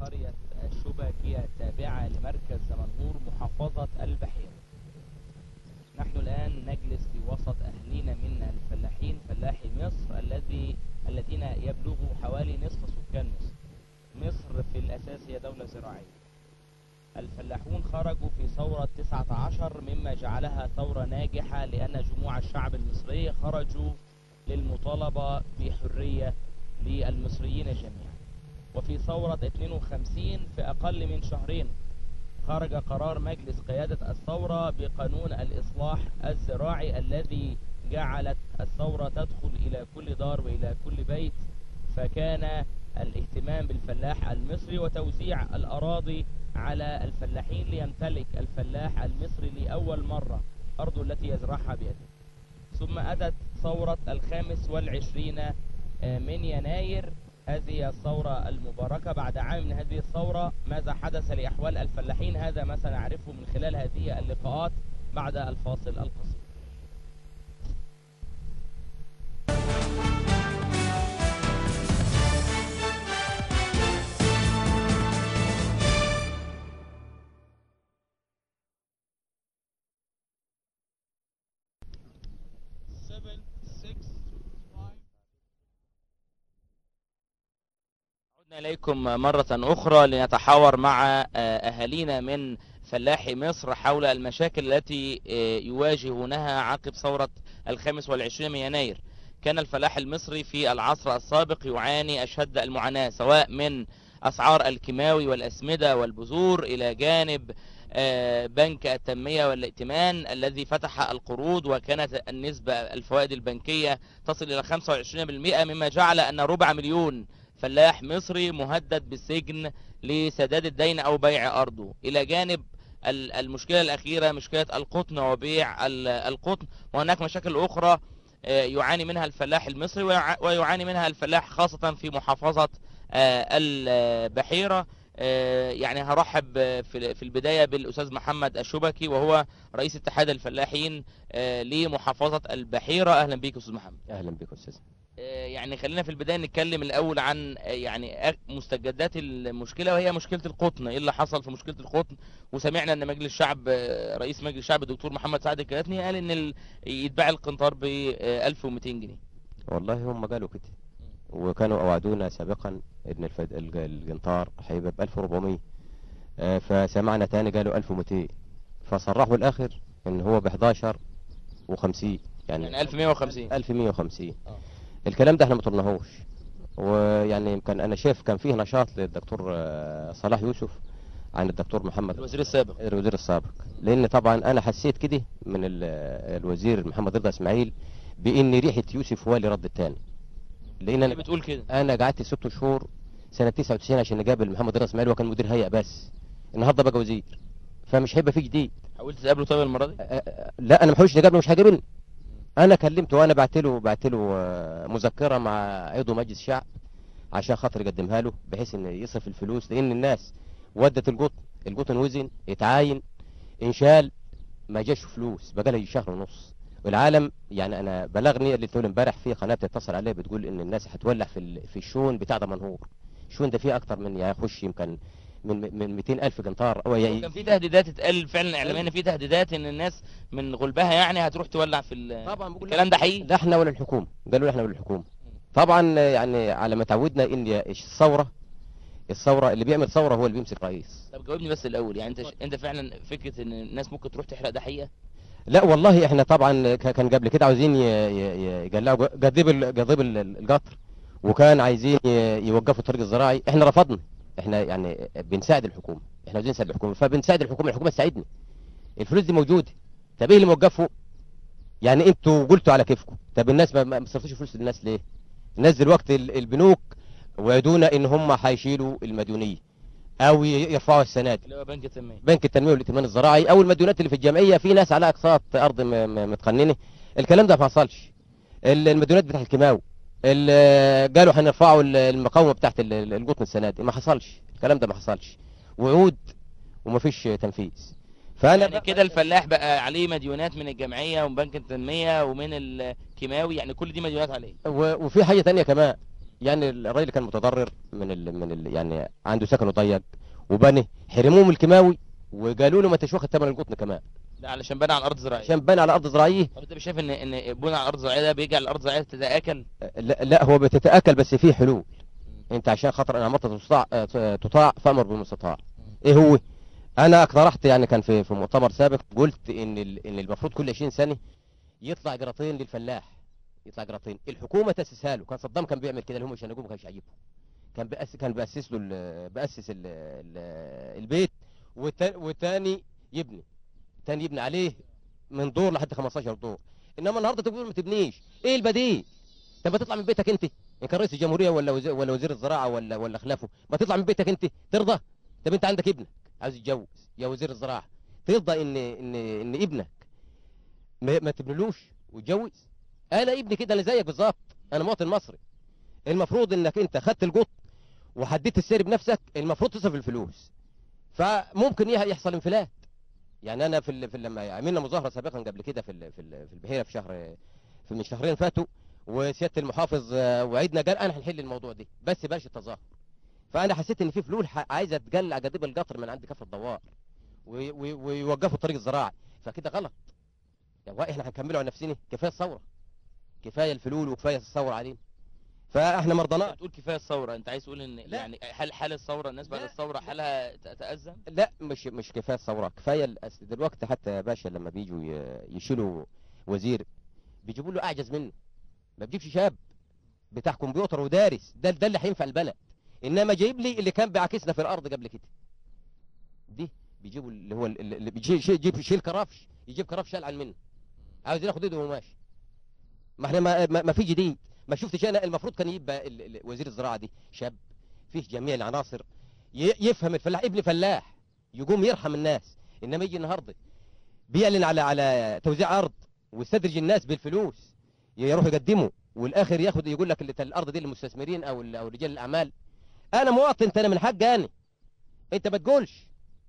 قرية الشبكية التابعة لمركز زمنهور محافظة البحيرة نحن الآن نجلس في وسط أهلنا من الفلاحين فلاحي مصر الذي الذين يبلغوا حوالي نصف سكان مصر مصر في الأساس هي دولة زراعية الفلاحون خرجوا في ثورة 19 مما جعلها ثورة ناجحة لأن جموع الشعب المصري خرجوا للمطالبة بحرية للمصريين جميعا وفي ثورة 52 في أقل من شهرين خرج قرار مجلس قيادة الثورة بقانون الإصلاح الزراعي الذي جعلت الثورة تدخل إلى كل دار وإلى كل بيت فكان الاهتمام بالفلاح المصري وتوزيع الأراضي على الفلاحين ليمتلك الفلاح المصري لأول مرة أرضه التي يزرعها بيده ثم أتت ثورة الخامس والعشرين من يناير هذه الثورة المباركة بعد عام من هذه الثورة ماذا حدث لأحوال الفلاحين هذا ما سنعرفه من خلال هذه اللقاءات بعد الفاصل القصير عدنا إليكم مرة أخرى لنتحاور مع أهالينا من فلاحي مصر حول المشاكل التي يواجهونها عقب ثورة الخامس والعشرين من يناير كان الفلاح المصري في العصر السابق يعاني أشد المعاناة سواء من أسعار الكيماوي والأسمدة والبذور إلى جانب بنك التنمية والائتمان الذي فتح القروض وكانت النسبة الفوائد البنكية تصل إلى 25% مما جعل أن ربع مليون فلاح مصري مهدد بالسجن لسداد الدين أو بيع أرضه إلى جانب المشكلة الأخيرة مشكلة القطن وبيع القطن وهناك مشاكل أخرى يعاني منها الفلاح المصري ويعاني منها الفلاح خاصة في محافظة البحيرة يعني هرحب في البداية بالأستاذ محمد الشبكي وهو رئيس اتحاد الفلاحين لمحافظة البحيرة أهلا بك أستاذ محمد اهلا بك استاذ يعني خلينا في البداية نتكلم الأول عن يعني مستجدات المشكلة وهي مشكلة القطن إيه اللي حصل في مشكلة القطن وسمعنا أن مجلس الشعب رئيس مجلس الشعب الدكتور محمد سعد الكلاتني قال أن ال... يتباع القنطار ب 1200 جنيه والله هم قالوا كده وكانوا اوعدونا سابقا ان الفد... القنطار هيبقى ب 1400 آه فسمعنا تاني قالوا 1200 فصرحوا الاخر ان هو ب 11 و50 يعني, يعني 1150 1150 آه. الكلام ده احنا ما طلناهوش ويعني كان انا شايف كان فيه نشاط للدكتور صلاح يوسف عن الدكتور محمد الوزير السابق الوزير السابق لان طبعا انا حسيت كده من الوزير محمد رضا اسماعيل بان ريحه يوسف هو اللي رد التاني لان انا انا بتقول كده انا قعدت ست شهور سنه 99 عشان نقابل محمد رضا اسماعيل وكان مدير هيئه بس النهارده بقى وزير فمش هيبقى فيه جديد حاولت تقابله طيب المرة دي أ- أ- لا انا ما حاولش نقابله مش هيقابلني انا كلمته وانا بعت له بعت له آه، مذكره مع عضو مجلس الشعب عشان خاطر يقدمها له بحيث ان يصرف الفلوس لان الناس ودت القطن القطن وزن اتعاين انشال ما جاش فلوس بقى لها شهر ونص والعالم يعني انا بلغني اللي تقول امبارح في قناه بتتصل عليه بتقول ان الناس هتولع في ال- في الشون بتاع دمنهور الشون ده فيه اكتر من يخش يمكن من من 200 الف قنطار او ي- كان في تهديدات اتقال فعلا اعلاميا إن في تهديدات ان الناس من غلبها يعني هتروح تولع في ال- طبعا بقول الكلام ده حقيقي لا احنا ولا الحكومه قالوا احنا ولا الحكومه طبعا يعني على ما تعودنا ان الثوره الثوره اللي بيعمل ثوره هو اللي بيمسك رئيس طب جاوبني بس الاول يعني انت ش... انت فعلا فكره ان الناس ممكن تروح تحرق ده حقيقه لا والله احنا طبعا ك- كان قبل كده عاوزين ي- ي- ي- يقلعوا ج- قضيب ال- قضيب ال- ال- القطر وكان عايزين ي- يوقفوا الطريق الزراعي احنا رفضنا احنا يعني بنساعد الحكومه احنا عاوزين نساعد الحكومه فبنساعد الحكومه الحكومه تساعدنا الفلوس دي موجوده طب ايه اللي موقفه يعني انتوا قلتوا على كيفكم طب الناس ما- ما ما صرفتوش فلوس للناس ليه الناس دلوقتي ال- البنوك وعدونا ان هم هيشيلوا المديونيه او ي- يرفعوا السنه دي اللي هو بنك التنميه بنك التنميه والائتمان الزراعي او المديونات اللي في الجمعيه في ناس على اقساط ارض م- م- متقننه الكلام ده ما حصلش ال- المديونات بتاعت الكيماوي ال- قالوا هنرفعوا ال- المقاومه بتاعت ال- ال- القطن السنه دي ما حصلش الكلام ده ما حصلش وعود ومفيش تنفيذ فانا يعني كده الفلاح بقى عليه مديونات من الجمعيه ومن بنك التنميه ومن الكيماوي يعني كل دي مديونات عليه و- وفي حاجه تانية كمان يعني الراجل كان متضرر من ال... من ال... يعني عنده سكن ضيق وبني حرموه من الكيماوي وقالوا له ما انتش واخد ثمن القطن كمان لا علشان بنى على الارض زراعيه عشان بنى على ارض زراعيه طب انت مش شايف ان ان بنى على الارض الزراعيه ده بيجعل الارض الزراعيه تتاكل لا, لا هو بتتاكل بس فيه حلول انت عشان خاطر انا عملت تطاع تطاع فامر بالمستطاع ايه هو انا اقترحت يعني كان في في مؤتمر سابق قلت ان ال... ان المفروض كل 20 سنه يطلع جراطين للفلاح يطلع جراطين الحكومه تاسسها له كان صدام كان بيعمل كده اللي هم شنقوه ما كانش عاجبهم كان بأسس كان بأسس له ال... بأسس ال... ال... البيت وتا... وتاني يبني تاني يبني عليه من دور لحد 15 دور انما النهارده تقول ما تبنيش ايه البديل طب ما تطلع من بيتك انت ان كان رئيس الجمهوريه ولا وزير ولا وزير الزراعه ولا ولا خلافه ما تطلع من بيتك انت ترضى طب انت عندك ابنك عايز يتجوز يا وزير الزراعه ترضى ان ان ان ابنك ما, ما تبنلوش ويتجوز انا ابني كده اللي زيك بالظبط انا مواطن مصري المفروض انك انت خدت القط وحددت السعر بنفسك المفروض تصرف الفلوس فممكن يه- يحصل انفلات يعني انا في, ال... في لما عملنا مظاهره سابقا قبل كده في ال... في, ال... في البحيره في شهر في من شهرين فاتوا وسياده المحافظ آه، وعدنا قال انا هنحل الموضوع ده بس بلاش التظاهر فانا حسيت ان في فلول ح- عايزه تقلع جديب القطر من عند كفر الدوار وي- وي- ويوقفوا الطريق الزراعي فكده غلط يعني احنا هنكملوا على نفسنا كفايه الثوره كفايه الفلول وكفايه الثوره علينا فاحنا ما انت رضناش بتقول كفايه الثوره انت عايز تقول ان لا. يعني حال حال الثوره الناس بعد لا. الثوره حالها ت- تأزم لا مش مش كفايه الثوره كفايه الأس- دلوقتي حتى يا باشا لما بيجوا ي- يشيلوا وزير بيجيبوا له اعجز منه ما بيجيبش شاب بتاع كمبيوتر ودارس ده ده اللي هينفع البلد انما جايب لي اللي كان بيعاكسنا في الارض قبل كده دي بيجيبوا اللي هو اللي اللي بيجي- شي- يجيب يشيل كرفش يجيب كرفش يلعن منه عاوز ياخد ايده وماشي ما احنا ما, ما, ما في جديد ما شفتش انا المفروض كان يبقى ال- ال- وزير الزراعه دي شاب فيه جميع العناصر ي- يفهم الفلاح ابن فلاح يقوم يرحم الناس انما يجي النهارده بيعلن على على توزيع ارض ويستدرج الناس بالفلوس يروح يقدموا والاخر ياخد يقول لك اللي الارض دي للمستثمرين او ال- او رجال الاعمال انا مواطن انت انا من حقي انا انت ما تقولش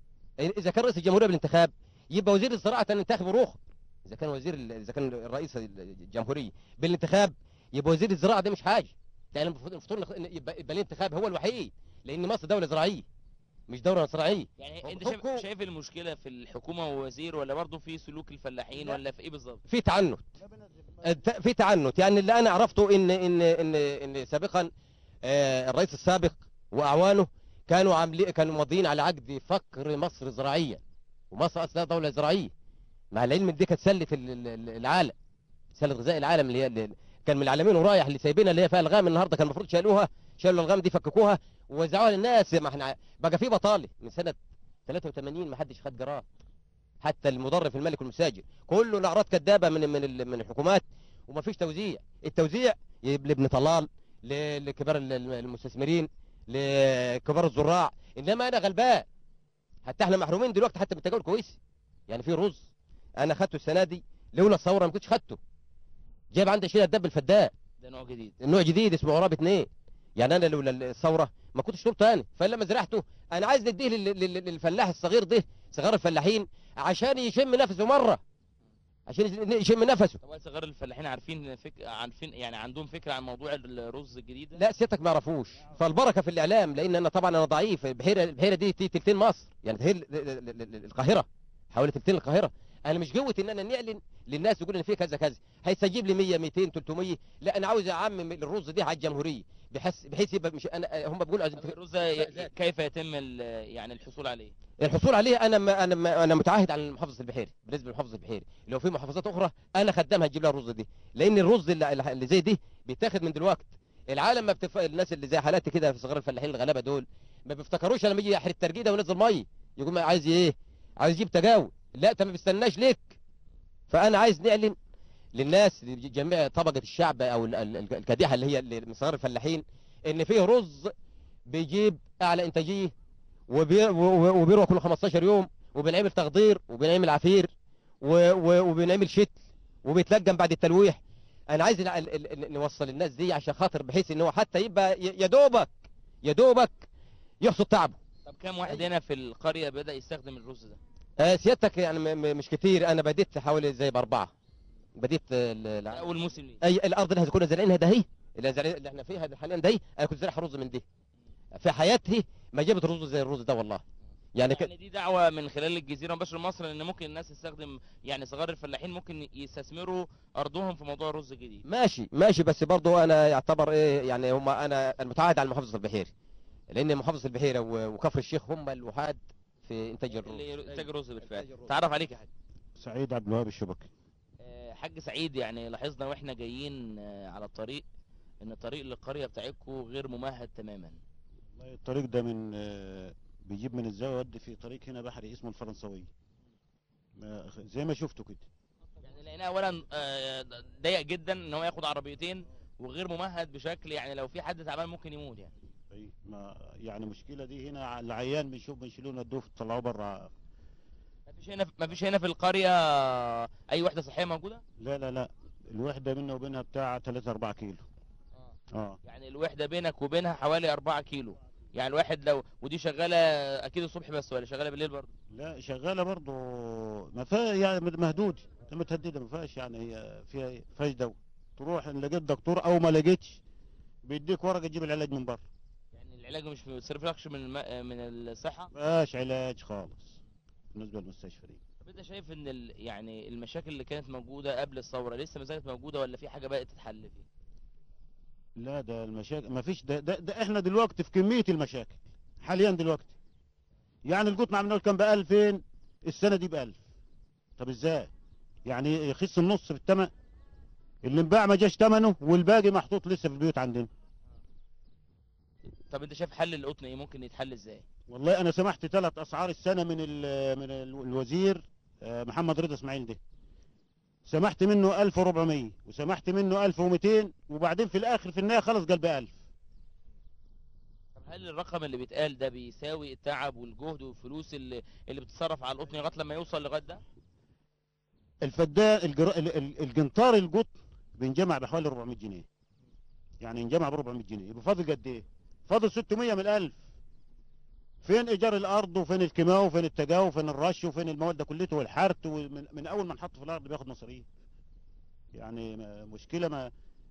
اذا كان رئيس الجمهوريه بالانتخاب يبقى وزير الزراعه ينتخب روح اذا كان وزير ال- اذا كان الرئيس الجمهوريه بالانتخاب يبقى وزير الزراعه ده مش حاجه يعني المفروض المفروض نخ- يبقى, يبقى الانتخاب هو الوحيد لان مصر دوله زراعيه مش دوله زراعيه يعني هو انت شايف حكم- شايف المشكله في الحكومه والوزير ولا برضه في سلوك الفلاحين لا. ولا في ايه بالظبط في تعنت الت- في تعنت يعني اللي انا عرفته ان ان ان ان سابقا آه، الرئيس السابق واعوانه كانوا عاملين كانوا ماضيين على عقد فقر مصر زراعيا ومصر اصلا دوله زراعيه مع العلم إن دي كانت سله ال- ال- ال- العالم سله غذاء العالم اللي هي اللي كان من العالمين ورايح اللي سايبينها اللي هي فيها الغام النهارده كان المفروض شالوها شالوا الالغام دي فككوها ووزعوها للناس ما احنا بقى في بطاله من سنه 83 ما حدش خد قرار حتى المضرف الملك والمساجر كله الاعراض كدابه من من ال- من الحكومات وما فيش توزيع التوزيع يجيب لابن طلال ل- لكبار ال- ال- المستثمرين لكبار الزراع انما انا غلبان حتى احنا محرومين دلوقتي حتى من التجاوز كويس يعني في رز انا خدته السنه دي لولا الثوره ما كنتش خدته جايب عندي شيله الدب الفدان ده نوع جديد النوع جديد اسمه عراب اتنين يعني انا لولا الثوره ما كنتش طول تاني فلما زرعته انا عايز نديه لل- لل- للفلاح الصغير ده صغار الفلاحين عشان يشم نفسه مره عشان يشم نفسه طب هل صغار الفلاحين عارفين فك... عارفين يعني عندهم فكره عن موضوع الرز الجديد ده لا سيادتك ما يعرفوش فالبركه في الاعلام لان انا طبعا انا ضعيف البحيره البحيره دي تي- تلتين مصر يعني هي ال- ال- ال- ال- القاهره حوالي تلتين القاهره انا مش جوه ان انا نعلن للناس يقول ان في كذا كذا هيستجيب لي 100 200 300 لا انا عاوز اعمم الرز دي على الجمهوريه بحيث بحيث يبقى مش انا هم بيقولوا عايزين طب الرز ي- كيف يتم ال- يعني الحصول عليه الحصول عليه انا ما انا ما انا متعهد عن محافظه البحيري بالنسبه لمحافظه البحيري لو في محافظات اخرى انا خدامها تجيب لها الرز دي لان الرز اللي, اللي زي دي بيتاخد من دلوقتي العالم ما بتف... الناس اللي زي حالاتي كده في صغار الفلاحين الغلابه دول ما بيفتكروش لما يجي يحرق الترجيده وينزل ميه يقول ما عايز ايه عايز يجيب تجاوز لا انت ما بيستناش ليك فانا عايز نعلن للناس لجميع طبقه الشعب او ال- ال- ال- الكديحه اللي هي اللي من صغار الفلاحين ان فيه رز بيجيب اعلى انتاجيه وبي- و- وبيروى كل 15 يوم وبنعمل تخدير وبنعمل عفير و- و- وبنعمل شتل وبيتلجم بعد التلويح انا عايز ال- ال- ال- نوصل الناس دي عشان خاطر بحيث ان هو حتى يبقى ي- يا دوبك يا دوبك يحصد تعبه طب كام واحد هنا في القريه بدا يستخدم الرز ده آه، سيادتك يعني م- م- مش كتير انا بديت حوالي زي باربعه بديت ال- ده ال- اول موسم ليه اي الارض اللي هتكون زارعينها ده هي اللي, زرع- اللي احنا فيها حاليا دي انا كنت زارع رز من دي في حياتي ما جابت رز زي الرز ده والله يعني, ك... يعني دي دعوة من خلال الجزيرة مباشرة مصر ان ممكن الناس تستخدم يعني صغار الفلاحين ممكن يستثمروا ارضهم في موضوع الرز الجديد ماشي ماشي بس برضه انا يعتبر ايه يعني هم انا المتعاهد على محافظه البحيري لان محافظه البحيره و- وكفر الشيخ هم الوحاد في انتاج الرز اللي انتاج الرز بالفعل إنتاج الرز. تعرف عليك يا حاج سعيد عبد الوهاب الشبكي آه، حاج سعيد يعني لاحظنا واحنا جايين آه، على الطريق ان الطريق للقرية بتاعتكم غير ممهد تماما والله الطريق ده من آه، بيجيب من الزاوية يودي في طريق هنا بحري اسمه الفرنسوية ما- زي ما شفتوا كده يعني لقيناه اولا آه، ضيق جدا ان هو ياخد عربيتين وغير ممهد بشكل يعني لو في حد تعبان ممكن يموت يعني أي ما يعني مشكلة دي هنا على العيان بنشوف بنشيلوه ندوه طلعوه بره ما فيش هنا ما فيش هنا في القرية اي وحدة صحية موجودة لا لا لا الوحدة بيننا وبينها بتاع 3 4 كيلو اه يعني الوحدة بينك وبينها حوالي 4 كيلو يعني الواحد لو ودي شغالة اكيد الصبح بس ولا شغالة بالليل برضه لا شغالة برضو ما فيها يعني مهدود متهددة ما فيهاش يعني هي فيها فيهاش دواء تروح ان لقيت دكتور او ما لقيتش بيديك ورقة تجيب العلاج من بره يعني العلاج مش بيصرفلكش من الم... من الصحة مفيهاش علاج خالص بالنسبة للمستشفى دي طب انت شايف ان ال... يعني المشاكل اللي كانت موجودة قبل الثورة لسه ما زالت موجودة ولا في حاجة بقت تتحل فيه لا ده المشاكل ما فيش ده, ده, ده احنا دلوقتي في كمية المشاكل حاليا دلوقتي يعني القطن عملنا كان ب 2000 السنة دي ب 1000 طب ازاي يعني يخس النص في الثمن اللي انباع ما جاش ثمنه والباقي محطوط لسه في البيوت عندنا طب انت شايف حل القطن ايه ممكن يتحل ازاي والله انا سمحت ثلاث اسعار السنة من ال من ال الوزير آه، محمد رضا اسماعيل ده سمحت منه 1400 وسمحت منه 1200 وبعدين في الاخر في النهاية خلص قال ب 1000 طب هل الرقم اللي بيتقال ده بيساوي التعب والجهد والفلوس اللي اللي بتتصرف على القطن لغايه لما يوصل لغايه ده الفدان الجر... ال- ال- الجنطار القطن بينجمع بحوالي 400 جنيه يعني ينجمع ب 400 جنيه يبقى فاضل قد ايه فاضل 600 من الألف فين ايجار الارض وفين الكيماوي وفين التجاوي وفين الرش وفين المواد ده كلته والحرث ومن من اول ما نحط في الارض بياخد مصاريف يعني ما- مشكله ما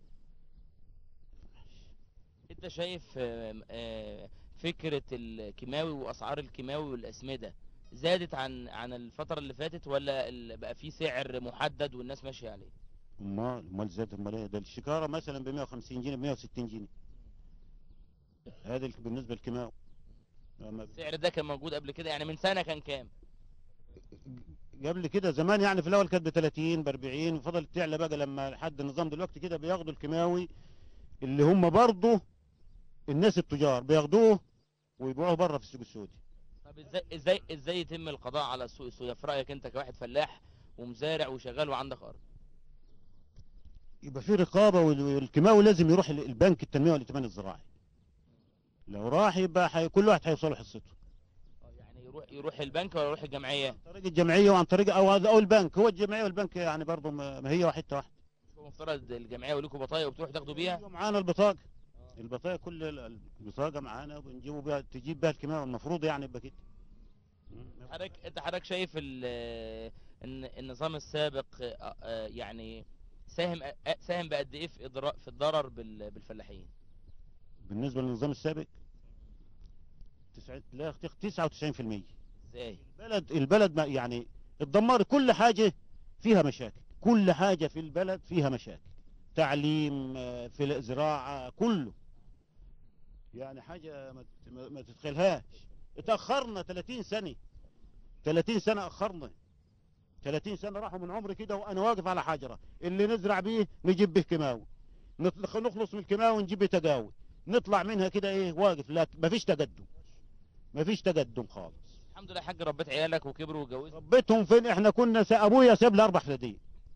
انت شايف آم، آه، فكره الكيماوي واسعار الكيماوي والاسمده زادت عن عن الفتره اللي فاتت ولا ال- بقى في سعر محدد والناس ماشيه عليه امال امال زاد امال ايه ده الشكاره مثلا ب 150 جنيه ب 160 جنيه هذا ال- بالنسبه للكيماوي أما السعر ده كان موجود قبل كده يعني من سنه كان كام قبل كده زمان يعني في الاول كانت ب 30 ب 40 وفضلت تعلى بقى لما لحد النظام دلوقتي كده بياخدوا الكيماوي اللي هم برضه الناس التجار بياخدوه ويبيعوه بره في السوق السوداء طب ازاي ازاي ازاي يتم القضاء على السوق السوداء في رايك انت كواحد فلاح ومزارع وشغال وعندك ارض يبقى في رقابه وال- والكيماوي لازم يروح ال- البنك التنميه والائتمان الزراعي لو راح يبقى حي... كل واحد هيوصله حصته آه، يعني يروح يروح البنك ولا يروح الجمعيه عن طريق الجمعيه وعن طريق او او البنك هو الجمعيه والبنك يعني برضه ما ما هي حته واحده مش هو مفترض الجمعيه وليكوا بطايق وبتروحوا تاخدوا بيها أيوة معانا البطاقه البطاقه كل ال- البطاقه معانا وبنجيبوا بيها تجيب بيها الكيماوي المفروض يعني يبقى كده حضرتك انت حضرتك شايف ال- ان النظام السابق آه، آه، يعني ساهم آه، ساهم بقد ايه في إضرار في الضرر بال- بالفلاحين بالنسبه للنظام السابق تسعة لا اختي 99% ازاي البلد البلد ما يعني اتدمرت كل حاجة فيها مشاكل كل حاجة في البلد فيها مشاكل تعليم آه، في الزراعة كله يعني حاجة ما ت- ما ما تتخيلهاش اتأخرنا 30 سنة 30 سنة أخرنا 30 سنة راحوا من عمري كده وأنا واقف على حجرة اللي نزرع بيه نجيب به كيماوي نطلق- نخلص من الكيماوي نجيب به تجاوي نطلع منها كده ايه واقف لا مفيش تقدم مفيش تقدم خالص الحمد لله يا حاج ربيت عيالك وكبروا واتجوزوا ربيتهم فين احنا كنا س... ابويا ساب لي اربع فدادين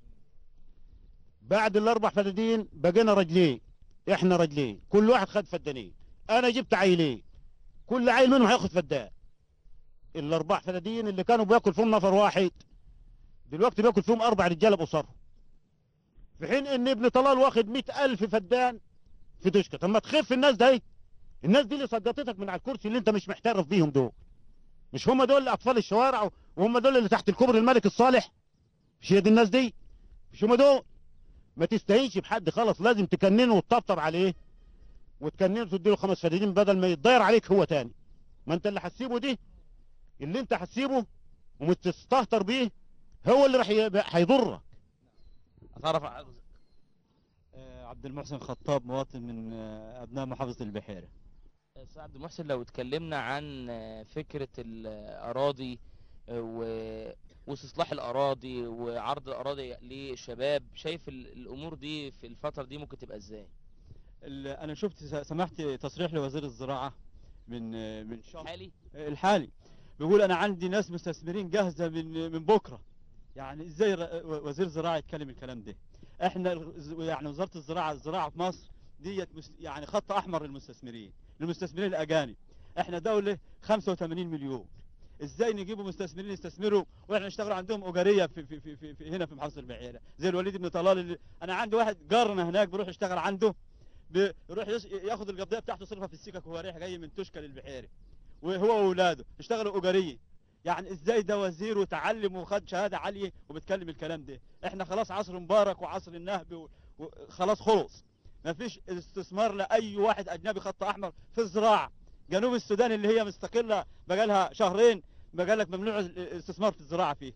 بعد الاربع فدادين بقينا رجلين احنا رجلين كل واحد خد فدانين انا جبت عيلين كل عيل منهم هياخد فدان الاربع فدادين اللي كانوا بياكل فيهم نفر واحد دلوقتي بياكل فيهم اربع رجاله باسرهم في حين ان ابن طلال واخد مئة الف فدان في دشكة طب ما تخف الناس دي الناس دي اللي سقطتك من على الكرسي اللي انت مش محترف بيهم دول مش هم دول اطفال الشوارع وهم دول اللي تحت الكوبري الملك الصالح مش هي دي الناس دي مش هم دول ما تستهينش بحد خلاص لازم تكننه وتطبطب عليه وتكننه وتديله خمس فدادين بدل ما يتضير عليك هو تاني ما انت اللي هتسيبه دي اللي انت هتسيبه ومتستهتر بيه هو اللي راح يبقى- هيضرك اتعرف على حضرتك آه، عبد المحسن خطاب مواطن من آه، أبناء محافظة البحيرة استاذ عبد المحسن لو اتكلمنا عن آه، فكرة الأراضي آه، و- واستصلاح الأراضي وعرض الأراضي للشباب شايف ال- الأمور دي في الفترة دي ممكن تبقى ازاي؟ ال- أنا شفت سمعت تصريح لوزير الزراعة من آه، من شهر حالي الحالي بيقول أنا عندي ناس مستثمرين جاهزة من من بكرة يعني إزاي ر- وزير الزراعة يتكلم الكلام ده إحنا ال- يعني وزارة الزراعة الزراعة في مصر ديت مس- يعني خط أحمر للمستثمرين للمستثمرين الأجانب إحنا دولة 85 مليون ازاي نجيبوا مستثمرين يستثمروا واحنا نشتغل عندهم اجاريه في, في, في, في, في هنا في محافظه البحيره زي الوليد بن طلال اللي انا عندي واحد جارنا هناك بيروح يشتغل عنده بيروح يس- ياخد القبضيه بتاعته يصرفها في السكك وهو رايح جاي من توشكا للبحيره وهو واولاده يشتغلوا اجاريه يعني ازاي ده وزير وتعلم وخد شهاده عاليه وبيتكلم الكلام ده احنا خلاص عصر مبارك وعصر النهب و- وخلاص خلص ما فيش استثمار لاي واحد اجنبي خط احمر في الزراعه جنوب السودان اللي هي مستقله بقالها شهرين بقال لك ممنوع الاستثمار في الزراعه فيه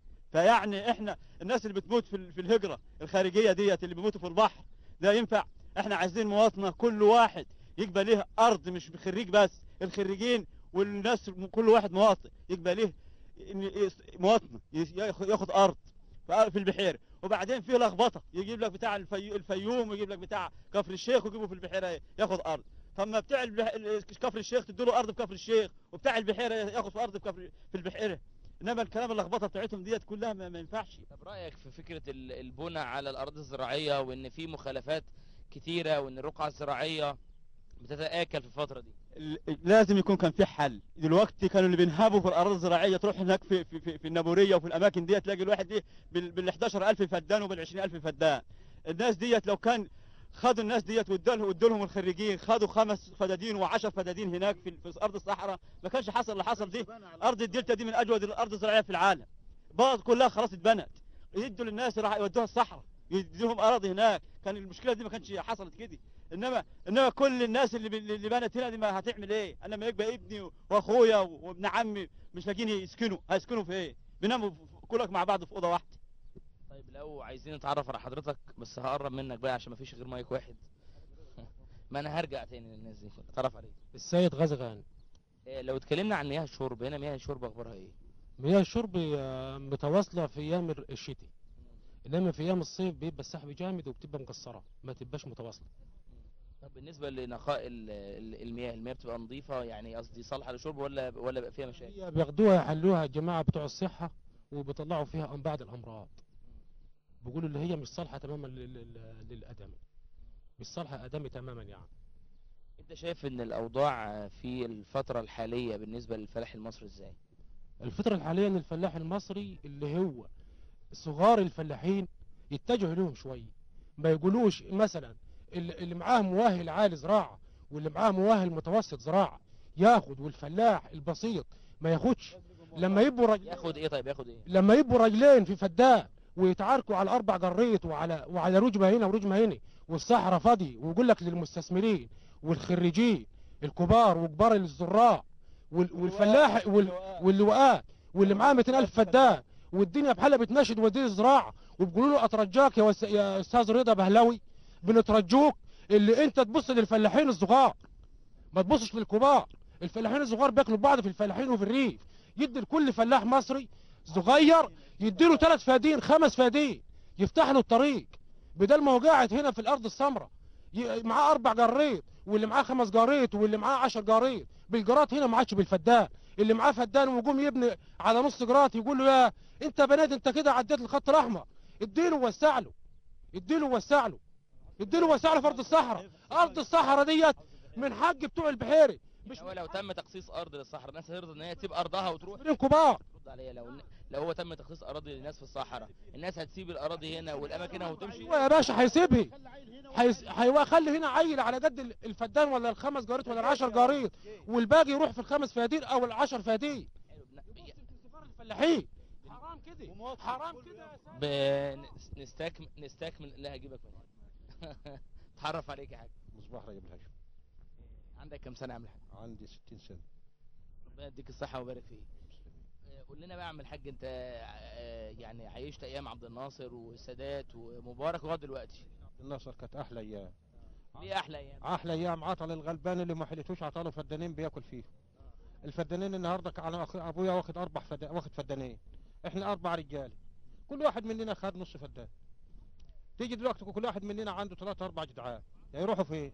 فيعني احنا الناس اللي بتموت في ال- في الهجره الخارجيه ديت اللي بيموتوا في البحر ده ينفع احنا عايزين مواطنه كل واحد يبقى ليه ارض مش خريج بس الخريجين والناس كل واحد مواطن يبقى ليه إن يس- مواطنه يس- ياخد ياخد ارض في في البحيره وبعدين في لخبطه يجيب لك بتاع الفي- الفيوم ويجيب لك بتاع كفر الشيخ ويجيبه في البحيره ياخد ارض فما بتاع البح... ال- كفر الشيخ تديله ارض في كفر الشيخ وبتاع البحيره ياخد في ارض في كفر في البحيره انما الكلام اللخبطه بتاعتهم ديت كلها ما, ما ينفعش طب رأيك في فكرة ال- البنى على الأراضي الزراعية وإن في مخالفات كتيرة وإن الرقعة الزراعية بتتآكل في الفترة دي ال- لازم يكون كان في حل دلوقتي كانوا اللي بينهبوا في الاراضي الزراعيه تروح هناك في في في, في النابوريه وفي الاماكن ديت تلاقي الواحد دي بال بال 11000 فدان وبال 20000 فدان الناس ديت لو كان خدوا الناس ديت وادوا وادوا لهم الخريجين خدوا خمس فدادين و10 فدادين هناك في, في ارض الصحراء ما كانش حصل اللي حصل دي ارض الدلتا دي من اجود الارض الزراعيه في العالم بعض كلها خلاص اتبنت يدوا للناس راح يودوها الصحراء يديهم اراضي هناك كان المشكله دي ما كانش حصلت كده انما انما كل الناس اللي بي- اللي بنت هنا دي ما هتعمل ايه انا لما يبقى ابني واخويا وابن عمي مش لاقيين يسكنوا هيسكنوا في ايه بيناموا في- كلك مع بعض في اوضه واحده طيب لو عايزين نتعرف على حضرتك بس هقرب منك بقى عشان مفيش غير مايك واحد ما انا هرجع تاني للناس دي اتعرف عليك السيد غزغان إيه لو اتكلمنا عن مياه الشرب هنا مياه الشرب اخبارها ايه مياه الشرب آه، متواصلة في أيام الشتاء إنما في أيام الصيف بيبقى السحب جامد وبتبقى مقصرة ما تبقاش متواصلة طب بالنسبة لنقاء ال- ال- المياه المياه بتبقى نظيفة يعني قصدي صالحة للشرب ولا ولا بقى فيها مشاكل هي بياخدوها يحلوها الجماعة بتوع الصحة وبيطلعوا فيها عن بعض الأمراض بيقولوا اللي هي مش صالحة تماما لل- لل- للآدمي مش صالحة آدمي تماما يعني انت شايف ان الاوضاع في الفترة الحالية بالنسبة للفلاح المصري ازاي الفترة الحالية إن الفلاح المصري اللي هو صغار الفلاحين يتجهوا لهم شوية ما يقولوش مثلا اللي اللي معاه مؤهل عالي زراعة واللي معاه مؤهل متوسط زراعة ياخد والفلاح البسيط ما ياخدش لما يبقوا رج... ياخد ايه طيب ياخد ايه لما يبقوا رجلين في فدان ويتعاركوا على اربع جريت وعلى وعلى رجمه هنا ورجمه هنا والصحراء فاضي ويقول لك للمستثمرين والخريجين الكبار وكبار الزراع وال- والفلاح وال- واللواءات واللي معاه 200000 فدان والدنيا بحالها بتناشد وزير الزراعه وبيقولوا له اترجاك يا, وس... يا استاذ رضا بهلوي بنترجوك اللي انت تبص للفلاحين الصغار ما تبصش للكبار الفلاحين الصغار بياكلوا بعض في الفلاحين وفي الريف يدي لكل فلاح مصري صغير يديله ثلاث فدين خمس فدين يفتح له الطريق بدل ما هو قاعد هنا في الارض السمراء ي- معاه اربع جريت واللي معاه خمس جريت واللي معاه عشر جريت بالجرات هنا ما عادش بالفدان اللي معاه فدان ويقوم يبني على نص جرات يقول له يا انت بنات انت كده عديت الخط الاحمر اديله وسع له اديله وسع له اديله وسع له في ارض الصحراء ارض الصحراء ديت من حق بتوع البحيري مش هو لو تم تخصيص ارض للصحراء الناس هترضى ان هي تسيب ارضها وتروح من كبار رد عليا لو لو هو تم تخصيص اراضي للناس في الصحراء الناس هتسيب الاراضي هنا والاماكن هنا وتمشي ايوه يا باشا هيسيبها هيس... هيخلي هنا عيل على قد ال- الفدان ولا الخمس جاريت ولا العشر جاريت والباقي يروح في الخمس فدين او العشر فدين حلو. بن- الفلاحين حرام كده ومواطن حرام كل كده يا يوم. سيدي. ب- نستكمل نستكمل لا هجيبك من هنا اتعرف عليك يا حاج مصباح رجب الهشم عندك كام سنه يا عم الحاج عندي 60 سنة ربنا يديك الصحه ويبارك فيك آه، قول لنا بقى يا عم الحاج انت آه، يعني عيشت ايام عبد الناصر والسادات ومبارك لغايه دلوقتي النصر كانت أحلى أيام ليه احلى ايام أحلى أيام عطل الغلبان اللي ما حلتوش عطاله فدانين بياكل فيه الفدانين النهارده كان أنا أخ- أبويا واخد أربع فدا... واخد فدانين إحنا أربع رجال كل واحد مننا خد نص فدان تيجي دلوقتي كل واحد مننا عنده ثلاثة أربع جدعان يعني يروحوا فين؟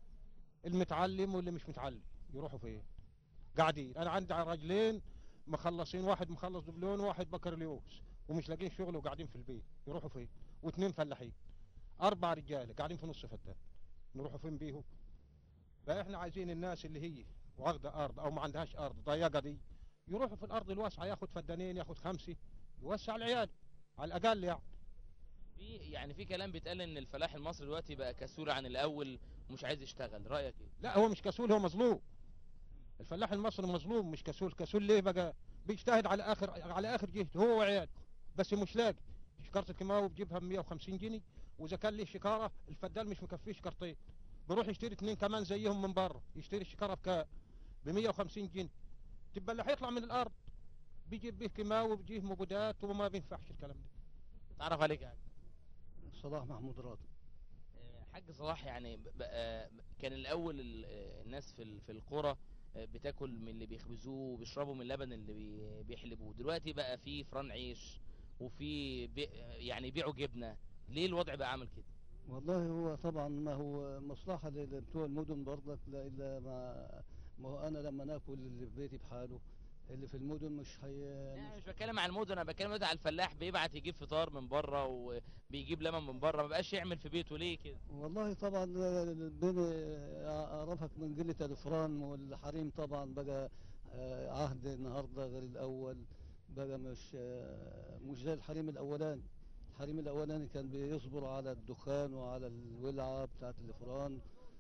المتعلم واللي مش متعلم يروحوا فين؟ قاعدين أنا عندي راجلين مخلصين واحد مخلص دبلون وواحد بكالوريوس ومش لاقيين شغل وقاعدين في البيت يروحوا فين؟ واثنين فلاحين أربع رجال قاعدين في نص فدان نروحوا فين بيهم؟ فاحنا عايزين الناس اللي هي واخده ارض او ما عندهاش ارض ضيقه دي يروحوا في الارض الواسعه ياخد فدانين ياخد خمسه يوسع العيال على الاقل يعني في يعني في كلام بيتقال ان الفلاح المصري دلوقتي بقى كسول عن الاول ومش عايز يشتغل رايك ايه لا هو مش كسول هو مظلوم الفلاح المصري مظلوم مش كسول كسول ليه بقى بيجتهد على اخر على اخر جهد هو وعياله بس مش لاقي شكاره الكيماوي بجيبها ب 150 جنيه واذا كان ليه شكاره الفدان مش مكفيه شكارتين بيروح يشتري اتنين كمان زيهم من بره يشتري الشكاره بكام ب 150 جنيه تبقى اللي هيطلع من الارض بيجيب به كيماوي بيجيه مبيدات وما بينفعش الكلام ده تعرف عليك يا حاج صلاح محمود راضي آه، حاج صلاح يعني ب- بقى كان الاول ال- آه، الناس في ال- في القرى آه، بتاكل من اللي بيخبزوه وبيشربوا من اللبن اللي بي- بيحلبوه دلوقتي بقى في فران عيش وفي بي آه، يعني بيعوا جبنه ليه الوضع بقى عامل كده والله هو طبعا ما هو مصلحة لل- بتوع المدن برضك لا إلا ما ما هو أنا لما ناكل اللي في بيتي بحاله اللي في المدن مش هي لا أنا مش مش بتكلم عن المدن انا بتكلم دلوقتي على الفلاح بيبعت يجيب فطار من بره وبيجيب لبن من بره ما بقاش يعمل في بيته ليه كده والله طبعا بين أعرفك من قلة الفران والحريم طبعا بقى آه، عهد النهارده غير الأول بقى مش آه، مش زي الحريم الأولاني الحريم الأولاني كان بيصبر على الدخان وعلى الولعة بتاعت الفران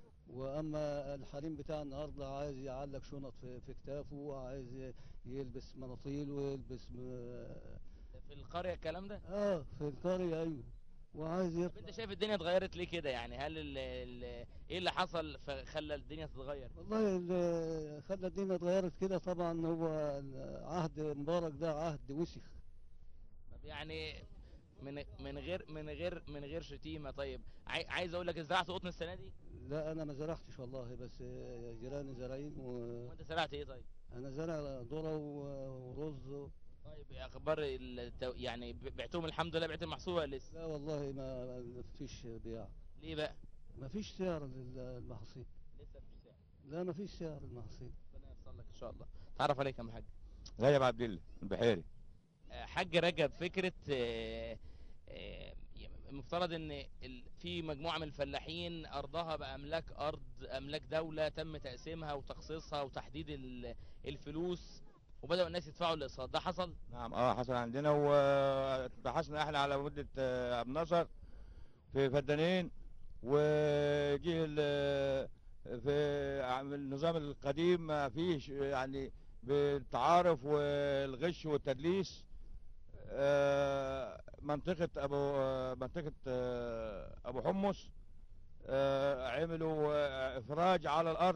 واما الحريم بتاع النهارده عايز يعلق شنط في, في كتافه وعايز ي- يلبس مناطيل ويلبس م... في القريه الكلام ده اه في القريه ايوه وعايز طب يطلع انت شايف الدنيا اتغيرت ليه كده يعني هل ال ال ايه اللي حصل فخلى الدنيا تتغير والله اللي خلى الدنيا اتغيرت كده طبعا هو عهد مبارك ده عهد وسخ طب يعني من من غير من غير من غير شتيمه طيب عاي- عايز اقول لك زرعت قطن السنه دي لا انا ما زرعتش والله بس جيراني زارعين وانت زرعت ايه طيب وانا زارع ذره و- ورز طيب يا اخبار التو... يعني ب- بعتهم الحمد لله بعت المحصول ولا لسه لا والله ما ما فيش بيع ليه بقى ما فيش سعر للمحاصيل لسه مش ساعة لا ما فيش سعر للمحاصيل ربنا ييسر لك ان شاء الله تعرف عليك يا عم حاج رجب عبد الله البحيري آه، حاج رجب فكره آه، آه، المفترض ان ال- في مجموعه من الفلاحين ارضها باملاك ارض املاك دوله تم تقسيمها وتخصيصها وتحديد ال- الفلوس وبداوا الناس يدفعوا الاقساط ده حصل نعم اه حصل عندنا وبحثنا احنا على مدة آه، ابو نصر في فدانين وجه ال- في عم- النظام القديم ما فيش يعني بالتعارف والغش والتدليس آه، منطقة ابو آه، منطقة آه، ابو حمص آه، عملوا آه، افراج على الارض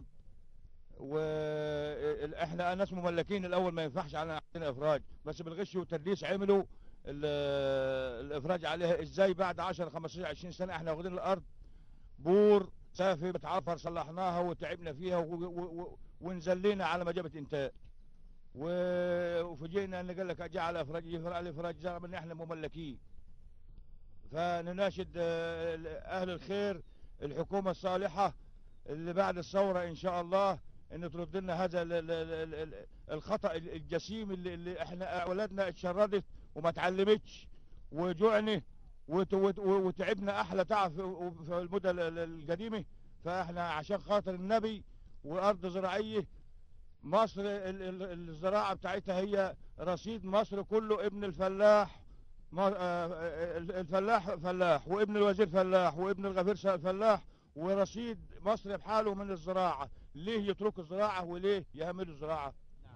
واحنا ناس مملكين الاول ما ينفعش علينا عندنا افراج بس بالغش والتدليس عملوا ال- الافراج عليها ازاي بعد 10 15 20 سنه احنا واخدين الارض بور سافي بتعفر صلحناها وتعبنا فيها و- و- و- ونزلينا على ما جابت انتاج و- وفوجئنا ان قال لك جعل افراج يفرع الافراج رغم ان احنا مملكين فنناشد آه، اهل الخير الحكومه الصالحه اللي بعد الثوره ان شاء الله ان ترد لنا هذا ال- ال- ال- ال- الخطا الجسيم اللي, اللي احنا اولادنا اتشردت وما اتعلمتش وجوعنا وت- وت- وتعبنا احلى تعب في في المدة ال- ال- القديمه فاحنا عشان خاطر النبي وارض زراعيه مصر ال- ال- الزراعه بتاعتها هي رصيد مصر كله ابن الفلاح ما- آه، آه، الفلاح فلاح وابن الوزير فلاح وابن الغفير فلاح ورصيد مصر بحاله من الزراعة ليه يتركوا الزراعة وليه يهملوا الزراعة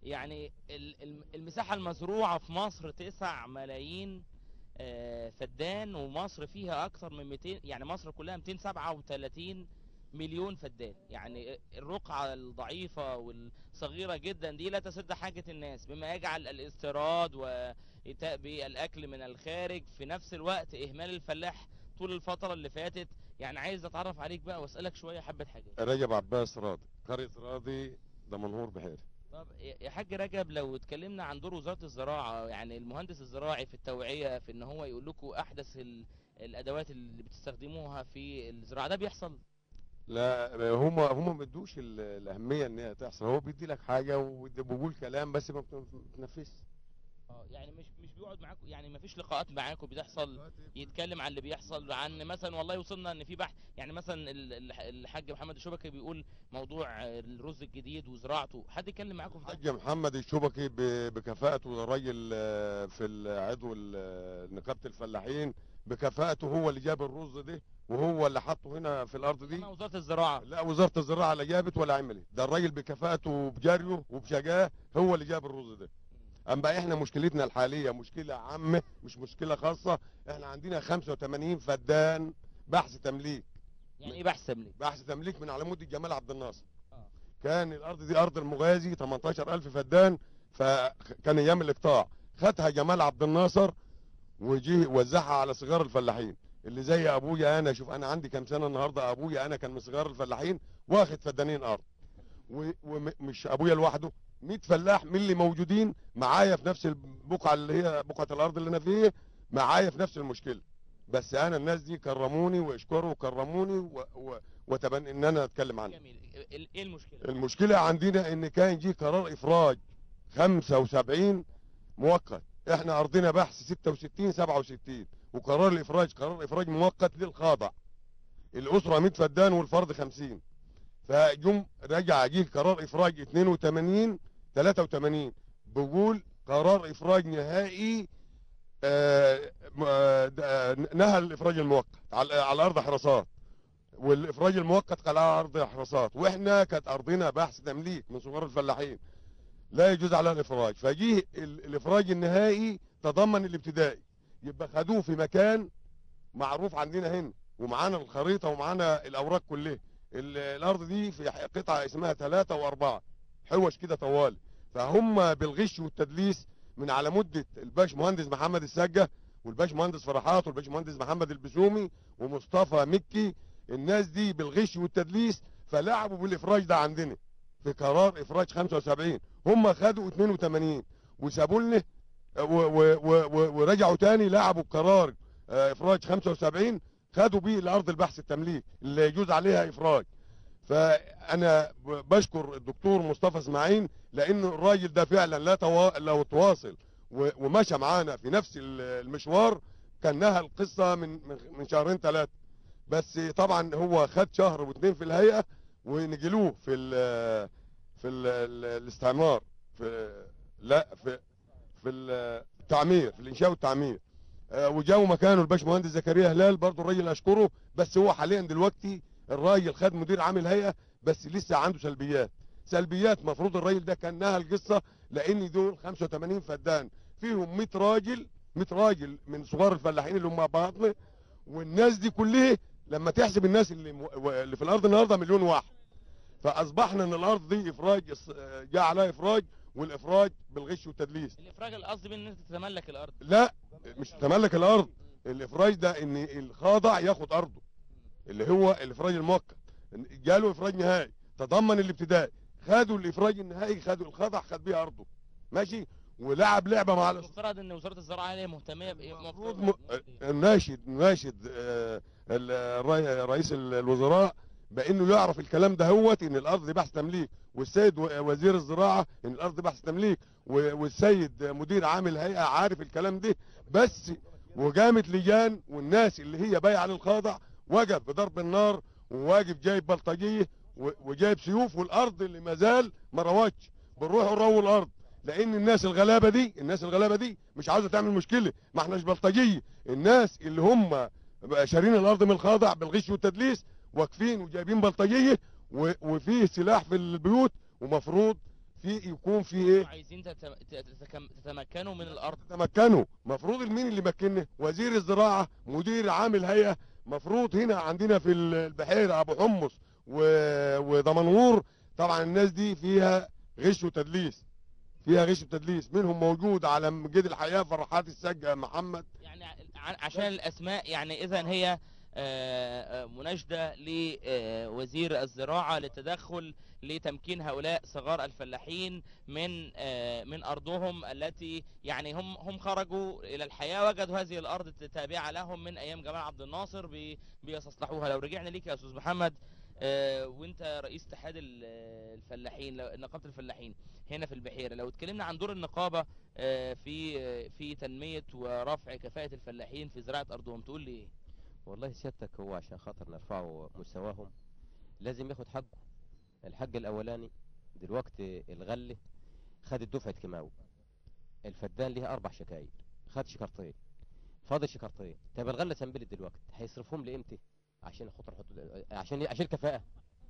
يعني ال- الم- المساحة المزروعة في مصر 9 ملايين آه، فدان ومصر فيها أكثر من 200 يعني مصر كلها 237 مليون فدان يعني الرقعة الضعيفة والصغيرة جدا دي لا تسد حاجة الناس بما يجعل الاستيراد وإيتاء بالأكل من الخارج في نفس الوقت إهمال الفلاح طول الفترة اللي فاتت يعني عايز أتعرف عليك بقى وأسألك شوية حبة حاجات رجب عباس راضي قرية راضي دمنهور بحيري طب يا حاج رجب لو اتكلمنا عن دور وزارة الزراعة يعني المهندس الزراعي في التوعية في ان هو يقول لكم احدث ال- الادوات اللي بتستخدموها في الزراعة ده بيحصل لا هم هم ما ادوش ال- الاهميه ان هي تحصل هو بيدي لك حاجه وبيقول كلام بس ما بتنفذش اه يعني مش مش بيقعد معاكم يعني ما فيش لقاءات معاكم بتحصل يتكلم عن اللي بيحصل عن مثلا والله وصلنا ان في بحث يعني مثلا ال- ال- الحاج محمد الشبكي بيقول موضوع الرز الجديد وزراعته حد يتكلم معاكم في ده الحاج محمد الشبكي ب- بكفاءته ده راجل آه، في ال- عضو ال- نقابه الفلاحين بكفاءته هو اللي جاب الرز ده وهو اللي حطه هنا في الارض دي إنما وزارة الزراعة لا وزاره الزراعه لا جابت ولا عملت ده الراجل بكفاءته وبجريه وبشجاه هو اللي جاب الرز ده اما احنا مشكلتنا الحاليه مشكله عامه مش مشكله خاصه احنا عندنا 85 فدان بحث تمليك يعني ايه بحث تمليك بحث تمليك من على مود الجمال عبد الناصر آه. كان الارض دي ارض المغازي 18000 فدان فكان ايام الاقطاع خدها جمال عبد الناصر وجي وزعها على صغار الفلاحين اللي زي ابويا انا شوف انا عندي كام سنه النهارده ابويا انا كان من صغار الفلاحين واخد فدانين ارض و- ومش ابويا لوحده 100 فلاح من اللي موجودين معايا في نفس البقعه اللي هي بقعه الارض اللي انا فيها معايا في نفس المشكله بس انا الناس دي كرموني واشكروا وكرموني و... و... وتبن ان انا اتكلم عنها جميل ال- ايه المشكلة المشكله عندنا ان كان جه قرار افراج 75 مؤقت احنا ارضنا بحث 66 67 وقرار الافراج قرار افراج مؤقت للخاضع الاسره 100 فدان والفرد 50 فجم رجع جه قرار افراج 82 83 بيقول قرار افراج نهائي آه، م- آه، د- آه، نهى الافراج المؤقت على على ارض حراسات والافراج المؤقت على ارض حراسات واحنا كانت ارضنا بحث تمليك من صغار الفلاحين لا يجوز على الافراج فجيه ال- الافراج النهائي تضمن الابتدائي يبقى خدوه في مكان معروف عندنا هنا ومعانا الخريطه ومعانا الاوراق كلها ال- الارض دي في ح- قطعه اسمها ثلاثة واربعة حوش كده طوالي فهم بالغش والتدليس من على مده الباش مهندس محمد السجه والباش مهندس فرحات والباش مهندس محمد البسومي ومصطفى مكي الناس دي بالغش والتدليس فلعبوا بالافراج ده عندنا في قرار افراج 75 هم خدوا 82 وسابوا لنا و- و- و- و- ورجعوا تاني لعبوا بقرار آه، افراج 75 خدوا بيه الارض البحث التمليك اللي يجوز عليها افراج فانا ب- بشكر الدكتور مصطفى اسماعيل لانه الراجل ده فعلا لا توا... لو تواصل و... ومشى معانا في نفس ال- المشوار كان نهى القصه من من- من شهرين ثلاثه بس طبعا هو خد شهر واثنين في الهيئه ونجلوه في ال في ال الاستعمار في لا في في التعمير في الانشاء والتعمير آه، وجاوا مكانه الباشمهندس زكريا هلال برضه الراجل اشكره بس هو حاليا دلوقتي الراجل خد مدير عام الهيئه بس لسه عنده سلبيات سلبيات مفروض الراجل ده كان نهى القصه لان دول 85 فدان فيهم 100 راجل 100 راجل من صغار الفلاحين اللي هم باطنه والناس دي كلها لما تحسب الناس اللي مو- اللي في الارض النهارده مليون واحد فاصبحنا ان الارض دي افراج الص- جاء عليها افراج والافراج بالغش والتدليس الافراج القصد بيه ان انت تتملك الارض لا مش تملك الارض الافراج ده ان الخاضع ياخد ارضه اللي هو الافراج المؤقت جاله افراج نهائي تضمن الابتدائي خدوا الافراج النهائي خدوا الخاضع خد بيها ارضه ماشي ولعب لعبه مع الأس- المفترض ان وزارة الزراعة هي مهتمية بايه المفروض مفترض م... الناشد ناشد آه، ال- الري- رئيس ال- الوزراء بانه يعرف الكلام ده هوت ان الارض دي بحث تمليك والسيد و- وزير الزراعه ان الارض دي بحث تمليك و- والسيد مدير عام الهيئه عارف الكلام ده بس وجامت لجان والناس اللي هي بايعه للخاضع وقف بضرب النار وواقف جايب بلطجيه و- وجايب سيوف والارض اللي ما زال ما رواجش بنروح نروي الارض لان الناس الغلابه دي الناس الغلابه دي مش عاوزه تعمل مشكله ما احناش بلطجيه الناس اللي هم شارين الارض من الخاضع بالغش والتدليس واقفين وجايبين بلطجيه و- وفيه سلاح في البيوت ومفروض في يكون في ايه عايزين تتم- تتكم- تتمكنوا من الارض تمكنوا مفروض مين اللي مكنه وزير الزراعه مدير عام الهيئه مفروض هنا عندنا في البحيره ابو حمص و- ودمنهور طبعا الناس دي فيها غش وتدليس فيها غش وتدليس منهم موجود على مجد الحياه فرحات السجه محمد يعني ع- عشان الاسماء يعني اذا هي آه، آه، مناشده لوزير الزراعه للتدخل لتمكين هؤلاء صغار الفلاحين من آه، من ارضهم التي يعني هم هم خرجوا الى الحياه وجدوا هذه الارض تابعه لهم من ايام جمال عبد الناصر بي- بيستصلحوها لو رجعنا ليك يا استاذ محمد آه، وانت رئيس اتحاد ال- الفلاحين لو- نقابه الفلاحين هنا في البحيره لو اتكلمنا عن دور النقابه آه، في آه، في تنميه ورفع كفاءه الفلاحين في زراعه ارضهم تقول لي ايه والله سيادتك هو عشان خاطر نرفعوا مستواهم لازم ياخد حقه الحق الاولاني دلوقتي الغله خدت دفعه كيماوي الفدان ليها اربع شكاير خد شكرتين فاضل شكرتين طب الغله سنبلت دلوقتي هيصرفهم لي امتى عشان خاطر يحطوا عشان عشان الكفاءه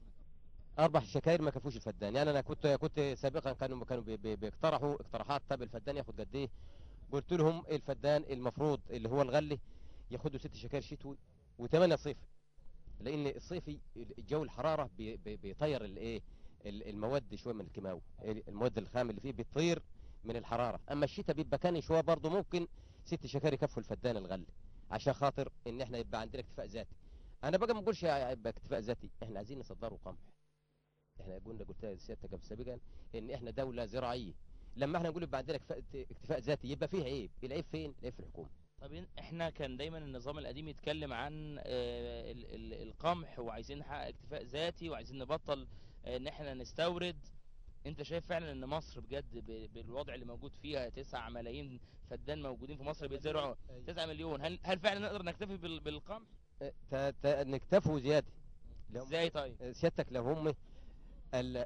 اربع شكاير ما كفوش الفدان يعني انا كنت كنت سابقا كانوا كانوا بي- بي- بيقترحوا اقتراحات طب الفدان ياخد قد ايه قلت لهم الفدان المفروض اللي هو الغله ياخدوا ست شكاير شتوي وثمانية صيفي لان الصيفي الجو الحراره بي- بي- بيطير الايه ال- المواد شويه من الكيماوي المواد الخام اللي فيه بتطير من الحراره اما الشتاء بيبقى كان شويه برضه ممكن ست شكاير يكفوا الفدان الغله عشان خاطر ان احنا يبقى عندنا اكتفاء ذاتي انا بقى ما بقولش يبقى اكتفاء ذاتي احنا عايزين نصدروا قمح احنا قلنا قلت لسيادتك قبل سابقا ان احنا دوله زراعيه لما احنا نقول يبقى عندنا اكتفاء اكتفاء ذاتي يبقى فيه عيب العيب فين العيب في الحكومه طب إن- احنا كان دايما النظام القديم يتكلم عن آه، ال- ال- القمح وعايزين نحقق اكتفاء ذاتي وعايزين نبطل آه، ان احنا نستورد انت شايف فعلا ان مصر بجد ب- بالوضع اللي موجود فيها 9 ملايين فدان موجودين في مصر بيتزرعوا 9 مليون هل هل فعلا نقدر نكتفي بال- بالقمح اه، ت- ت- نكتفوا زياده لو ازاي طيب اه، سيادتك لو هم ال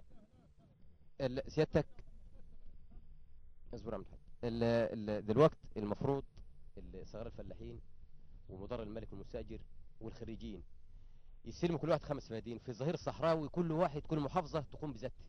ال سيادتك اصبر يا عم الحاج ال ال دلوقت المفروض ال- صغار الفلاحين ومدار الملك والمستاجر والخريجين يستلموا كل واحد خمس فدادين في الظهير الصحراوي كل واحد كل محافظه تقوم بذاتها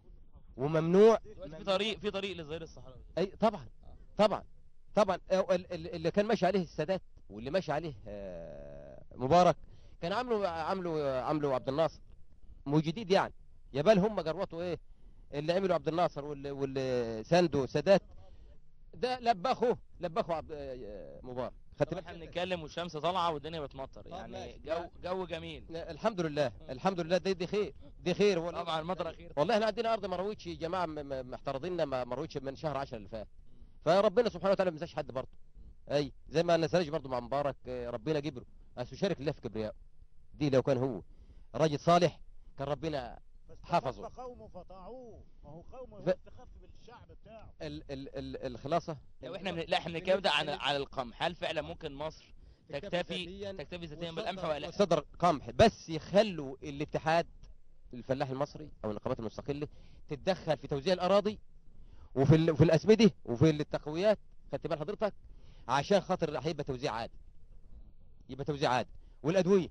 وممنوع دلوقتي في طريق في طريق للظهير الصحراوي اي طبعا طبعا طبعا اه، ال- ال- اللي كان ماشي عليه السادات واللي ماشي عليه اه، مبارك كان عامله عامله عامله عبد الناصر مو جديد يعني يا بال هم جروتوا ايه اللي عملوا عبد الناصر واللي, واللي ساندوا سادات ده لبخه لبخه عبد اه، مبارك خدت طب بالك احنا بنتكلم والشمس طالعه والدنيا بتمطر يعني ماشي. جو جو جميل الحمد لله الحمد لله دي, دي خير دي خير والله طبعا المطر خير والله احنا عندنا ارض ما رويتش يا جماعه م- م- محترضيننا ما ما رويتش من شهر 10 اللي فات فربنا سبحانه وتعالى ما بينساش حد برضه اي زي ما نسالش برضه مع مبارك اه، ربنا جبره بس شارك الله في كبرياء دي لو كان هو راجل صالح كان ربنا حفظه. فاستخف قومه فطاعوه ما هو قومه ف- استخف بالشعب بتاعه ال ال ال الخلاصه لو احنا من... لا احنا بنتكلم عن على القمح هل فعلا ممكن مصر تكتفي ذاتياً تكتفي ذاتيا بالقمح ولا لا صدر قمح بس يخلوا الاتحاد الفلاح المصري او النقابات المستقله تتدخل في توزيع الاراضي وفي ال... وفي الاسمده وفي التقويات خدت بال حضرتك عشان خاطر هيبقى توزيع عادل يبقى توزيع عادل والادويه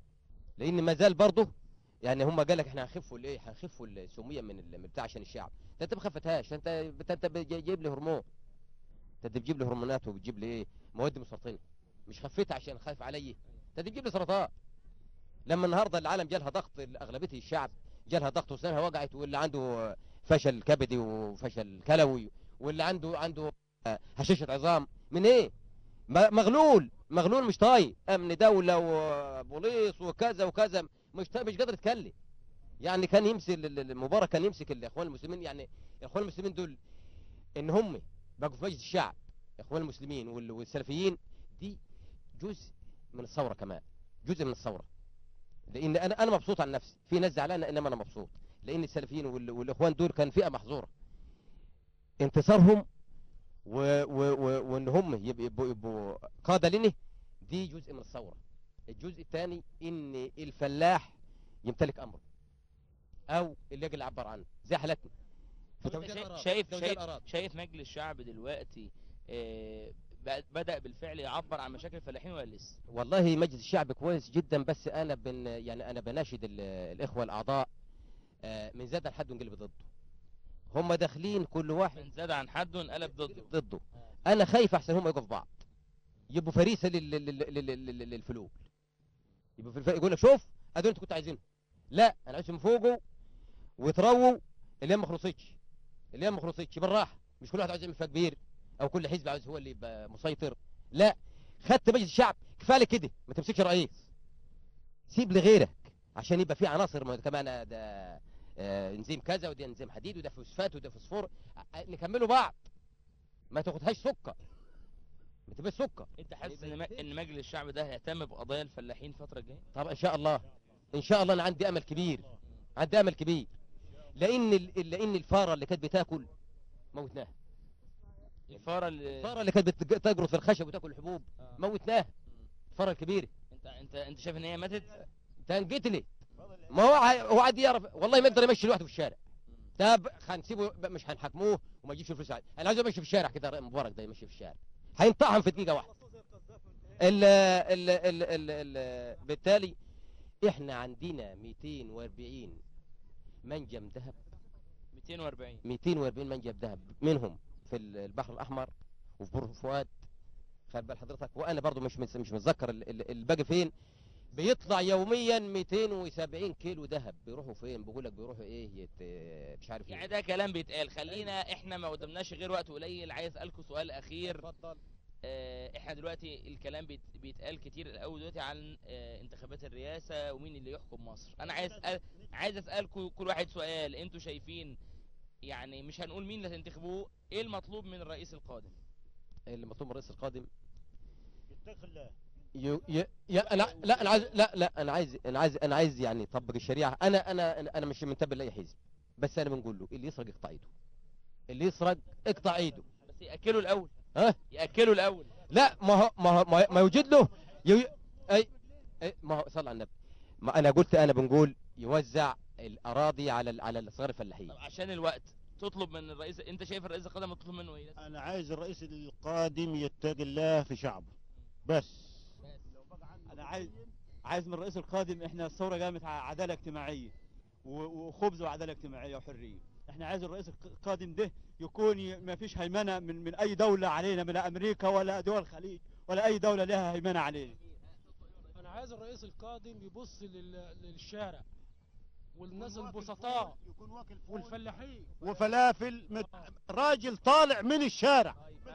لان ما زال برضه يعني هم قال لك احنا هنخفوا الايه هنخفوا السميه من ال- من بتاع عشان الشعب ده انت ما خفتهاش انت انت انت جايب لي هرمون انت بتجيب لي هرمونات وبتجيب لي ايه مواد مسرطنه مش خفيتها عشان خايف علي انت بتجيب لي سرطان لما النهارده العالم جالها ضغط اغلبيه الشعب جالها ضغط وسنانها وجعت واللي عنده فشل كبدي وفشل كلوي واللي عنده عنده آه، هشاشه عظام من ايه م- مغلول مغلول مش طايق امن دوله وبوليس وكذا وكذا مش طايق مش قادر يتكلم يعني كان يمسك ال- ال- مبارك كان يمسك الاخوان المسلمين يعني الاخوان المسلمين دول ان هم بقوا في مجلس الشعب الاخوان المسلمين وال- والسلفيين دي جزء من الثوره كمان جزء من الثوره لان انا انا مبسوط عن نفسي في ناس زعلانه انما انا مبسوط لان السلفيين وال- والاخوان دول كان فئه محظوره انتصارهم و و و وان هم يبقوا, يبقوا, يبقوا قاده لنا دي جزء من الثوره الجزء الثاني ان الفلاح يمتلك امره او اللي يجي يعبر عنه زي حالتنا في طب انت توزيع شايف الأراضي. شايف توزيع شايف, الأراضي. شايف مجلس الشعب دلوقتي آه، بقى- بدأ بالفعل يعبر عن مشاكل الفلاحين ولا لسه؟ والله مجلس الشعب كويس جدا بس انا بن يعني انا بناشد ال- الاخوه الاعضاء آه، من زاد الحد ونقلب ضده هم داخلين كل واحد من زاد عن حده انقلب ضده ضده انا خايف احسن هم يقفوا في بعض يبقوا فريسه لل... لل... لل... لل... للفلول يبقوا في الف... يقول لك شوف ادول انتوا كنتوا عايزينهم لا انا عايزهم فوقوا ويترووا اللي هي ما خلصتش اللي هي ما خلصتش بالراحه مش كل واحد عايز يعمل فيها كبير او كل حزب عايز هو اللي يبقى مسيطر لا خدت مجلس الشعب كفايه كده ما تمسكش رئيس سيب لغيرك عشان يبقى في عناصر ما كمان ده آه، انزيم كذا وده انزيم حديد وده فوسفات وده فوسفور ع- نكملوا بعض ما تاخدهاش سكر ما تبقاش سكر انت حاسس ان م- ان مجلس الشعب ده هيهتم بقضايا الفلاحين الفتره الجايه طب ان شاء الله ان شاء الله انا عندي امل كبير عندي امل كبير لان ال- لان الفاره اللي كانت بتاكل موتناها الفاره اللي الفاره اللي كانت بتج- تجرد في الخشب وتاكل الحبوب موتناها الفاره الكبيره انت انت انت شايف ان هي ماتت تنقتلت ما هو عاي- هو عادي يعرف والله ما يقدر يمشي لوحده في الشارع طب هنسيبه ب- مش هنحاكموه وما يجيبش فلوس عادي انا عايزه يمشي في الشارع كده مبارك ده يمشي في الشارع هينطعم في دقيقه واحده ال ال ال ال ال بالتالي احنا عندنا 240 منجم ذهب 240 240 منجم ذهب منهم في ال- البحر الاحمر وفي بور فؤاد خد بال حضرتك وانا برضو مش مش مش متذكر ال- ال- الباقي فين بيطلع يوميا 270 كيلو ذهب بيروحوا فين بيقول لك بيروحوا ايه يت... مش عارف يعني ايه ده كلام بيتقال خلينا احنا ما قدمناش غير وقت قليل عايز اسالكم سؤال اخير اتفضل اه احنا دلوقتي الكلام بيت بيتقال كتير الاول دلوقتي عن اه انتخابات الرئاسه ومين اللي يحكم مصر انا عايز أسأل عايز اسالكم كل واحد سؤال انتوا شايفين يعني مش هنقول مين اللي هتنتخبوه ايه المطلوب من الرئيس القادم اللي مطلوب من الرئيس القادم يتقي الله ي... ي... يا انا لا انا عايز لا لا انا عايز انا عايز انا عايز يعني يطبق الشريعه انا انا انا أنا مش منتبه لاي حزب بس انا بنقول له اللي يسرق يقطع ايده اللي يسرق اقطع ايده بس ياكلوا الاول ها ياكلوا الاول لا ما هو ما هو ما, ما يوجد له ي... اي اي ما هو صلى على النبي ما انا قلت انا بنقول يوزع الاراضي على ال- على الصغار الفلاحين طب عشان الوقت تطلب من الرئيس انت شايف الرئيس القادم مطلوب منه ايه انا عايز الرئيس القادم يتقي الله في شعبه بس انا عايز عايز من الرئيس القادم احنا الثوره قامت على عداله اجتماعيه و- وخبز وعداله اجتماعيه وحريه احنا عايز الرئيس الق- القادم ده يكون ي- ما فيش هيمنه من من اي دوله علينا من امريكا ولا دول الخليج ولا اي دوله لها هيمنه علينا انا عايز الرئيس القادم يبص لل- للشارع والناس البسطاء يكون واكل فول والفلاحين وفلافل مت... راجل طالع من الشارع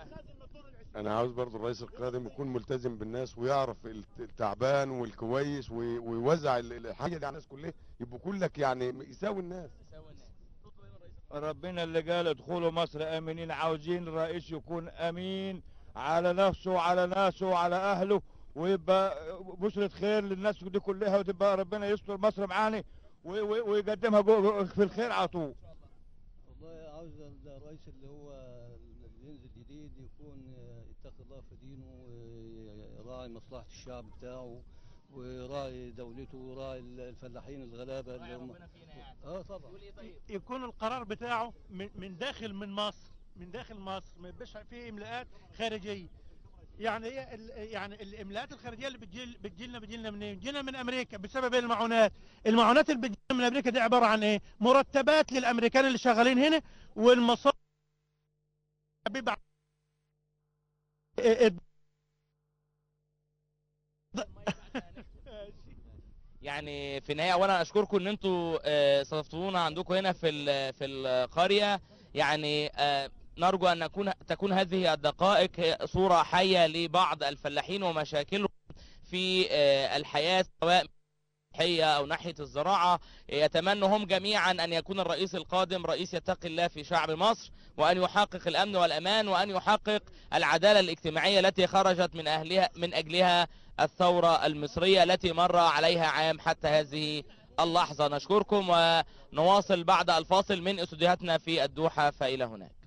انا عاوز برضو الرئيس القادم يكون ملتزم بالناس ويعرف الت- التعبان والكويس وي- ويوزع ال- ال- الحاجه دي على الناس كلها يبقوا كلك يعني يساوي الناس ربنا اللي قال ادخلوا مصر امنين عاوزين الرئيس يكون امين على نفسه وعلى ناسه وعلى اهله ويبقى بشرة خير للناس دي كلها وتبقى ربنا يستر مصر معانا و- و- ويقدمها جو- في الخير على طول والله عاوز الرئيس اللي هو اللي ينزل جديد يكون يتقي الله في دينه ويراعي مصلحة الشعب بتاعه ويراعي دولته ويراعي الفلاحين الغلابة اللي هم اه طبعا يكون القرار بتاعه من من داخل من مصر من داخل مصر ما يبقاش فيه املاءات خارجيه يعني هي ال- يعني الاملاءات الخارجيه اللي بتجي بتجيلنا بتجيلنا منين؟ بتجيلنا من امريكا بسبب المعونات، المعونات اللي بتجيلنا من امريكا دي عباره عن ايه؟ مرتبات للامريكان اللي شغالين هنا والمصاريف بيبقى إيه- يعني في النهايه اولا اشكركم ان انتوا آه، استضفتونا عندكم هنا في ال- في القريه يعني آه، نرجو ان نكون تكون هذه الدقائق هي صوره حيه لبعض الفلاحين ومشاكلهم في آه، الحياه سواء صحية أو ناحية الزراعة يتمنى هم جميعا أن يكون الرئيس القادم رئيس يتقي الله في شعب مصر وأن يحقق الأمن والأمان وأن يحقق العدالة الاجتماعية التي خرجت من أهلها من أجلها الثورة المصرية التي مر عليها عام حتى هذه اللحظة نشكركم ونواصل بعد الفاصل من استوديوهاتنا في الدوحة فإلى هناك